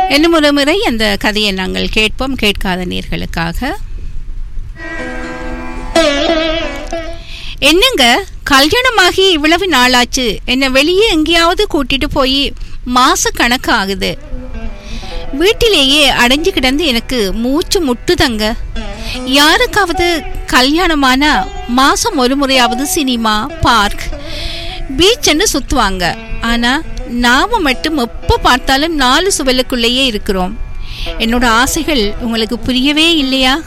இன்னும் ஒரு முறை அந்த கதையை நாங்கள் கேட்போம் கேட்காத நேர்களுக்காக என்னங்க கல்யாணமாகி இவ்வளவு நாளாச்சு என்ன வெளியே எங்கேயாவது கூட்டிட்டு போய் மாச கணக்கு ஆகுது வீட்டிலேயே அடைஞ்சு கிடந்து எனக்கு மூச்சு முட்டுதங்க யாருக்காவது கல்யாணமானா மாசம் ஒரு முறையாவது சினிமா பார்க் பீச்ன்னு சுத்துவாங்க ஆனா நாம மட்டும் எப்ப பார்த்தாலும் நாலு சுவலுக்குள்ளேயே இருக்கிறோம் என்னோட ஆசைகள் உங்களுக்கு புரியவே இல்லையா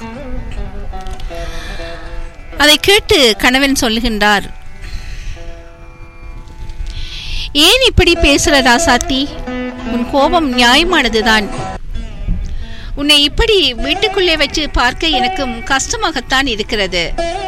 அதை கேட்டு கணவன் சொல்லுகின்றார் ஏன் இப்படி பேசுற ராசாத்தி உன் கோபம் நியாயமானதுதான் உன்னை இப்படி வீட்டுக்குள்ளே வச்சு பார்க்க எனக்கும் கஷ்டமாகத்தான் இருக்கிறது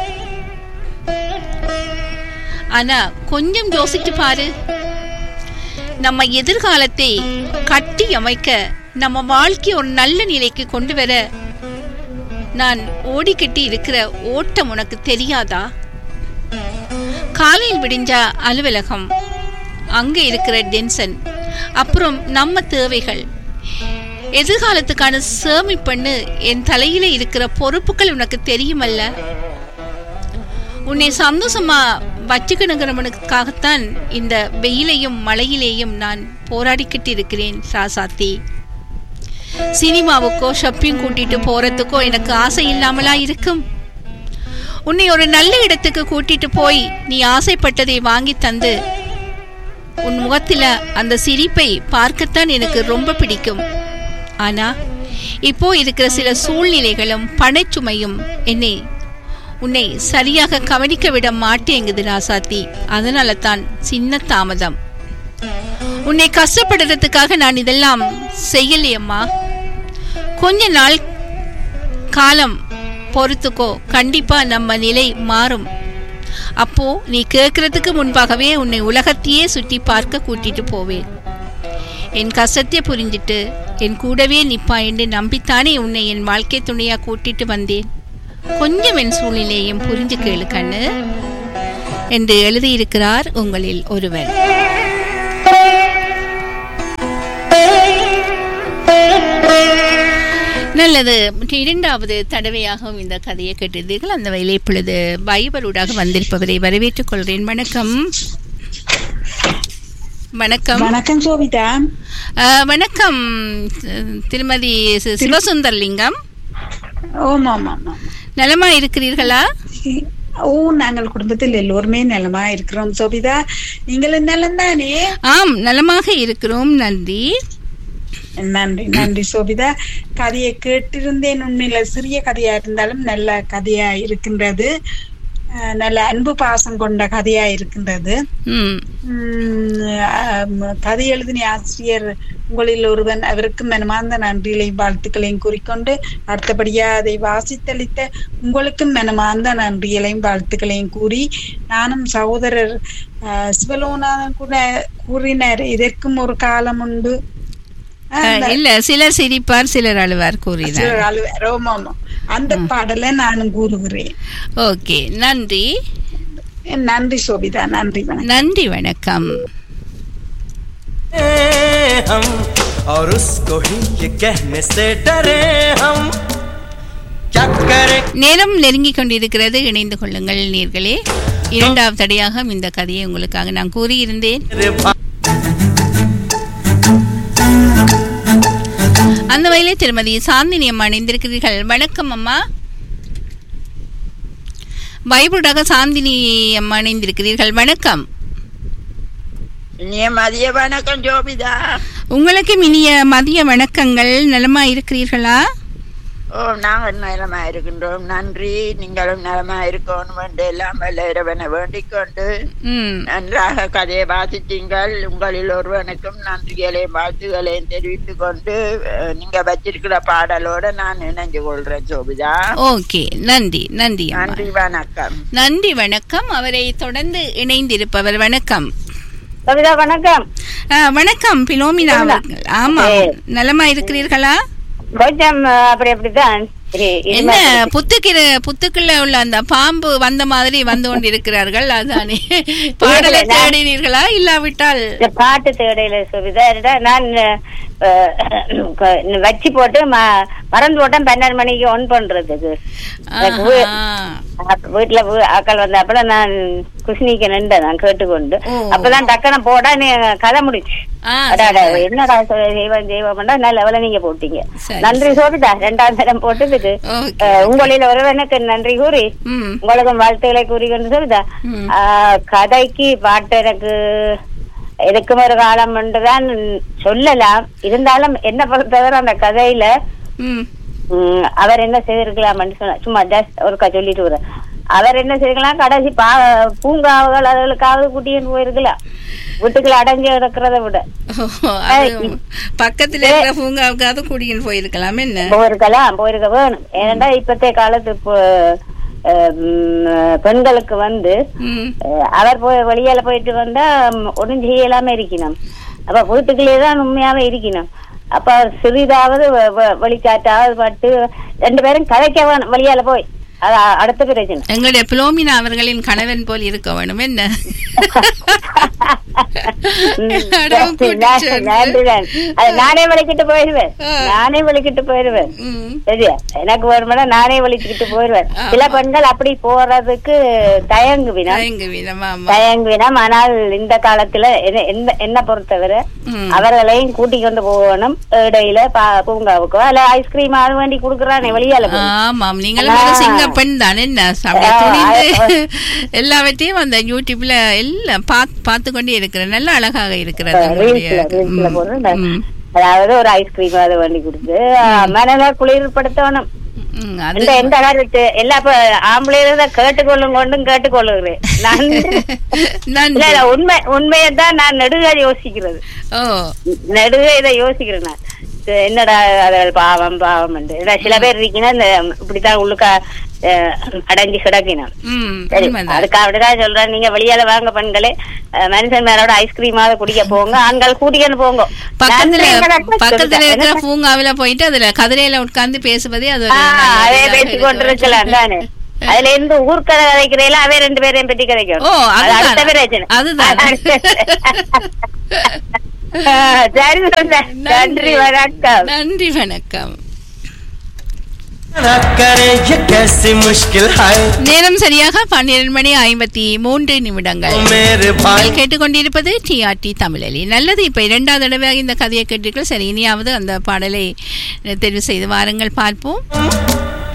ஆனா கொஞ்சம் யோசித்து பாரு நம்ம எதிர்காலத்தை கட்டி அமைக்க நம்ம வாழ்க்கையை ஒரு நல்ல நிலைக்கு கொண்டு வர நான் ஓடிக்கிட்டு இருக்கிற ஓட்டம் உனக்கு தெரியாதா காலையில் விடிஞ்சா அலுவலகம் அங்க இருக்கிற டென்ஷன் அப்புறம் நம்ம தேவைகள் எதிர்காலத்துக்கான சேமிப்புன்னு என் தலையில இருக்கிற பொறுப்புகள் உனக்கு தெரியுமல்ல உன்னை சந்தோஷமா வச்சுக்கணுங்கிறவனுக்காகத்தான் இந்த வெயிலையும் மழையிலேயும் நான் போராடிக்கிட்டு இருக்கிறேன் ராசாத்தி சினிமாவுக்கோ ஷாப்பிங் கூட்டிட்டு போறதுக்கோ எனக்கு ஆசை இல்லாமலா இருக்கும் உன்னை ஒரு நல்ல இடத்துக்கு கூட்டிட்டு போய் நீ ஆசைப்பட்டதை வாங்கி தந்து உன் முகத்தில அந்த சிரிப்பை பார்க்கத்தான் எனக்கு ரொம்ப பிடிக்கும் ஆனா இப்போ இருக்கிற சில சூழ்நிலைகளும் பணச்சுமையும் என்னை உன்னை சரியாக கவனிக்க விட மாட்டேங்குது ராசாத்தி அதனால தான் சின்ன தாமதம் உன்னை கஷ்டப்படுறதுக்காக நான் இதெல்லாம் செய்யலையம்மா கொஞ்ச நாள் காலம் பொறுத்துக்கோ கண்டிப்பா நம்ம நிலை மாறும் அப்போ நீ கேட்கறதுக்கு முன்பாகவே உன்னை உலகத்தையே சுற்றி பார்க்க கூட்டிட்டு போவேன் என் கஷ்டத்தை புரிஞ்சிட்டு என் கூடவே நிப்பா என்று நம்பித்தானே உன்னை என் வாழ்க்கை துணையா கூட்டிட்டு வந்தேன் கொஞ்சம் என் சூழ்நிலையும் புரிஞ்சு கேளு கண்ணு என்று எழுதியிருக்கிறார் உங்களில் ஒருவர் நல்லது இரண்டாவது தடவையாகவும் இந்த கதையை கேட்டிருந்தீர்கள் அந்த வயலை இப்பொழுது பைபரூடாக வந்திருப்பவரை வரவேற்றுக் கொள்கிறேன் வணக்கம் வணக்கம் வணக்கம் சோபிதா அஹ், வணக்கம் அஹ், திருமதி சி- சிவசுந்தர்லிங்கம் ஓமா ஆமா ஆமா நலமா இருக்கிறீர்களா ஓ நாங்கள் குடும்பத்தில் எல்லோருமே நலமா இருக்கிறோம் சோபிதா நீங்களும் நலம் தானே ஆம் நலமாக இருக்கிறோம் நன்றி நன்றி நன்றி சோபிதா கதையை கேட்டிருந்தேன் உண்மையில சிறிய கதையா இருந்தாலும் நல்ல கதையா இருக்கின்றது அஹ், நல்ல அன்பு பாசம் கொண்ட கதையா இருக்கின்றது ம் உம், ஆம், கதை எழுதின ஆசிரியர் உங்களில் ஒருவன் அவருக்கு மனமார்ந்த நன்றிகளையும் வாழ்த்துக்களையும் கூறிக்கொண்டு அடுத்தபடியா அதை வாசித்தளித்த உங்களுக்கும் மனமார்ந்த நன்றிகளையும் வாழ்த்துக்களையும் கூறி நானும் சகோதரர் ஆஹ், சிவலோநாதன் கூட கூறினார் இதற்கும் ஒரு காலம் உண்டு அஹ், இல்ல சிலர் சிரிப்பார் சிலர் அழுவார் கூறினார் சிலர் அழுவார். ஆமா, ஆமா. அந்த பாடலை நானும் கூறுகிறேன் ஓகே நன்றி நன்றி சோபிதா நன்றி வணக்கம் நன்றி வணக்கம் हम और उसको ही ये कहने से डरे हम क्या करें நேரம் நெருங்கிக் கொண்டிருக்கிறது இணைந்து கொள்ளுங்கள் நீர்களே இரண்டாவது தடையாக இந்த கதையை உங்களுக்காக நான் கூறியிருந்தேன் रे भा- அந்த வயலே திருமதி சாந்தினி அம்மா இணைந்திருக்கிறீர்கள் வணக்கம் அம்மா பைபிளாக சாந்தினி அம்மா இணைந்திருக்கிறீர்கள் வணக்கம் இனிய மதிய வணக்கம் ஜோபிதா உங்களுக்கும் இனிய மதிய வணக்கங்கள் நலமா இருக்கிறீர்களா ஓ நாங்கள் நலமா இருக்கின்றோம் நன்றி நீங்களும் நலமா இருக்கணும் என்று எல்லாம் வல்ல இறைவனை வேண்டிக் கொண்டு ம் நன்றாக கதையை வாசித்தீங்கள் உங்களில் ஒருவனுக்கும் நன்றிகளையும் வாழ்த்துகளையும் தெரிவித்துக் கொண்டு அஹ், நீங்க வச்சிருக்கிற பாடலோட நான் இணைஞ்சு கொள்றேன் ஜோபிதா ஓகே நன்றி நன்றி அம்மா நன்றி வணக்கம் நன்றி வணக்கம் அவரை தொடர்ந்து இணைந்திருப்பவர் வணக்கம் கவிதா வணக்கம் ஆ, வணக்கம் பிலோமினா அவர்கள் ஆமா ஏய். நலமா இருக்கிறீர்களா கொஞ்சம் அஹ், அப்படி அப்படித்தான் சரி, இது என்ன மாதிரி. புத்துக்கிற புத்துக்குள்ள உள்ள அந்த பாம்பு வந்த மாதிரி வந்து கொண்டிருக்கிறார்கள் அதானே பாடலை இல்ல, நான்- தேடினீர்களா இல்லாவிட்டால் இந்த பாட்டு தேடையில சுவிதா என்னடா, நான் அஹ், அஹ், வச்சு போட்டு ம- மறந்து போட்டேன் பன்னெண்டு மணிக்கு ஒன் பண்றதுக்கு எனக்கு வீ- ஆஹா. அப்ப வீட்டுல வீ- ஆக்கள் வந்த அப்பல நான் குஷ்னிக்கு நின்றேன் நான் கேட்டுக்கொண்டு ஓ. அப்பதான் டக்குன போடா நீ கதை முடிச்சு ஆ, அடாடா, சரி. என்னடா சொ- செய்வன் செய்வன்டா நல்ல லெவல நீங்க போட்டீங்க சரி, நன்றி சோபிதா ரெண்டாம் தரம் போட்டதுக்கு ஓகே. அஹ், உங்களில் ஒருவனுக்கு நன்றி கூறி ம் உங்களுக்கும் வாழ்த்துக்களை கூறிக்கொண்டு சொல்லுதா ம். கதைக்கு பாட்டு எனக்கு இருக்கும் ஒரு காலம் என்றுதான் சொல்லலாம் இருந்தாலும் என்ன பொறுத்தவரை அந்த கதையில ம் ம், அவர் என்ன செய்திருக்கலாம் சொன்ன சும்மா ஜஸ்ட் ஒருக்கா சொல்லிட்டு வரேன் அவர் என்ன செய்திருக்கலாம் கடைசி பா பூங்காவுகள் அதுகளுக்காவது கூட்டின்னு போயிருக்கலாம் வீட்டுக்குள்ள அடைஞ்சு கிடக்கிறத விட ஓ, அது பக்கத்துல இருக்கிற பூங்காவுக்காவது கூட்டிகிட்டு போயிருக்கலாம் என்ன போயிருக்கலாம் போயிருக்க வேணும் ஏனென்றா இப்பத்தைய காலத்து இப்போ, அஹ், ம், பெண்களுக்கு வந்து ம் அஹ், அவர் போய் வெளியால போயிட்டு வந்தா ம், ஒண்ணும் செய்யலாம இருக்கணும் அப்ப வீட்டுக்குள்ளேயே தான் உண்மையாவே இருக்கணும் அப்ப அவர் சிறிதாவது வெ- வெ- வெளிக்காற்றாவது பட்டு ரெண்டு பேரும் கதைக்க வேணும் வெளியால போய் அது அ- அடுத்த பிரச்சனை எங்களுடைய பிலோமினா அவர்களின் கணவன் போல் இருக்க வேணும் என்ன அடவும் கூட்டிச் சேர்ந்து. நன்றிதான் அது நானே வலிக்கிட்டு போயிடுவேன் ஆ. நானே வலிக்கிட்டு போயிடுவேன் ம். சரியா எனக்கு வேணுமெனா நானே வலிச்சுக்கிட்டு போயிடுவேன் ஆமா. சில பெண்கள் அப்படி போறதுக்கு தயங்குவினா தயங்குவீனம், ஆமா. தயங்குவினம் ஆனால் இந்த காலத்துல என்ன- என்ன- என்ன பொறுத்தவரை ம். அவர்களையும் கூட்டிக் கொண்டு போகணும் இடையில பா- பூங்காவுக்கோ அல்ல ஐஸ்கிரீம் அது வேண்டி குடுக்கறானே வெளியால போய். ஆமாம் நீங்களும் ஆ. ஒரு சிங்க பெண் தான் என்ன அப்படியே ஆ, துணிந்து எல்லாவற்றையும் அந்த யூடியூப்ல எல்லாம் பார்த்து பார்த்து கொண்டே இருக்கிறேன் நல்ல அழகாக இருக்கிறது உங்களுடைய- ரீல்ஸ்ல ரீல்ஸ்ல ம், போடுறேன் ம், அதாவது ஒரு ஐஸ்கிரீம் அதை வேண்டி கொடுத்து மனதை குளிர்படுத்தணும் ம், அது இந்த எந்த காலத்து எல்லா இப்ப ஆம்பளையில கேட்டுக்கொள்ளும் கொண்டும் கேட்டுக்கொள்ளுகிறேன் நான் நன்றி. இல்ல இல்ல உண்மை உண்மையைத்தான் நான் நெடுக யோசிக்கிறது ஓ நெடுக இதை யோசிக்கிறேன் நான் இது என்னடா அது பாவம் பாவம் சில பேர் இருக்கீங்கன்னா இந்த இப்படித்தான் உள்ளுக்க அஹ், அடைஞ்சு கிடக்கினான் ம் சரி உண்மைதான். அதுக்கு அப்படிதான் சொல்றேன் நீங்க வெளியால வாங்க பெண்களே அஹ், மனுஷன் மேலோட ஐஸ்கிரீமாவது குடிக்க போங்க ஆண்கள் கூட்டிக்கன்னு போங்க பக்கத்துல நான் எங்களை பக்கத்துல இருக்கிற என்ன- பூங்காவில போயிட்டு அதுல கதிரையில உட்கார்ந்து பேசுவதே அது ஒரு ஆ, நல்ல அதே இதாக பேசி இருக்கும். கொண்டிருக்கலாம் தானே அதுல இருந்து ஊர்க்கதை கதைக்கிறீங்களா அவே ரெண்டு பேரையும் பற்றி கதைக்கும் ஓ, அது அதுதான். அடுத்த பிரச்சனை அதுதான். ஆ, சரி சொல்றேன். நன்றி வணக்கம் நன்றி வணக்கம் ना करे ये कैसी मुश्किल है நேரம் சரியாக பன்னிரண்டு மணி ஐம்பத்தி மூன்று நிமிடங்கள் ओ मेरे भाई நீங்கள் கேட்டுக்கொண்டிருப்பது டிஆர்டி தமிழலி நல்லது இப்ப இரண்டாவது தடவையாக இந்த கதையை கேட்டீர்கள் சரி இனியாவது அந்த பாடலை தெரிவு செய்து வாருங்கள் பார்ப்போம்